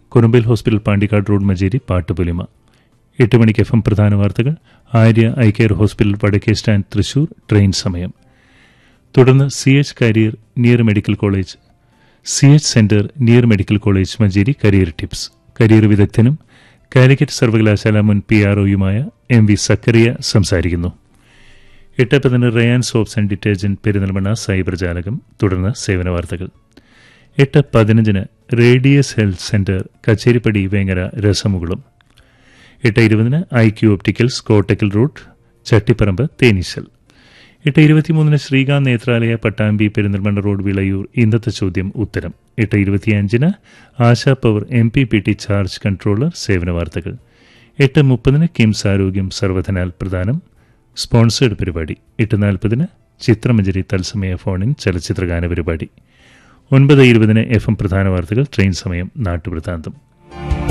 കുറുമ്പേൽ hospital Pandikkad road Manjeri പാട്ടുപുലിമ എട്ട് മണിക്ക് എഫ് എം പ്രധാന വാർത്തകൾ ആര്യ ഐ കെയർ ഹോസ്പിറ്റൽ വടക്കേ സ്റ്റാൻഡ് തൃശൂർ ട്രെയിൻ സമയം തുടർന്ന് C H career near medical college C H centre near medical college Manjeri career tips career വിദഗ്ധനും കാലിക്കറ്റ് സർവകലാശാല മുൻ പി ആർ ഒയുമായ എം വി സക്കറിയ സംസാരിക്കുന്നു എട്ട് പതിന് Rayan soaps and detergent Perinthalmanna cyber ജാലകം തുടർന്ന് സേവന വാർത്തകൾ എട്ട് പതിനഞ്ചിന് radius health centre Kacheripadi Vengara രസമുകളും എട്ട് ഇരുപതിന് I Q opticals Kottakkal route Chattiparamba തേനീശൽ എട്ട് ഇരുപത്തിമൂന്നിന് ശ്രീകാന്ത് നേത്രാലയ പട്ടാമ്പി പെരിന്തൽമണ്ണ റോഡ് വിളയൂർ ഇന്നത്തെ ചോദ്യം ഉത്തരം എട്ട് ഇരുപത്തിയഞ്ചിന് Asha power M P P T charge controller സേവന വാർത്തകൾ എട്ട് മുപ്പതിന് കിംസ് ആരോഗ്യം സർവധനാൽ പ്രദാനം സ്പോൺസേഡ് പരിപാടി എട്ട് നാൽപ്പതിന് ചിത്രമഞ്ജരി തത്സമയ ഫോണിൻ ചലച്ചിത്രഗാന പരിപാടി ഒൻപത് ഇരുപതിന് എഫ് എം പ്രധാന വാർത്തകൾ ട്രെയിൻ സമയം നാട്ടുവൃത്താന്തം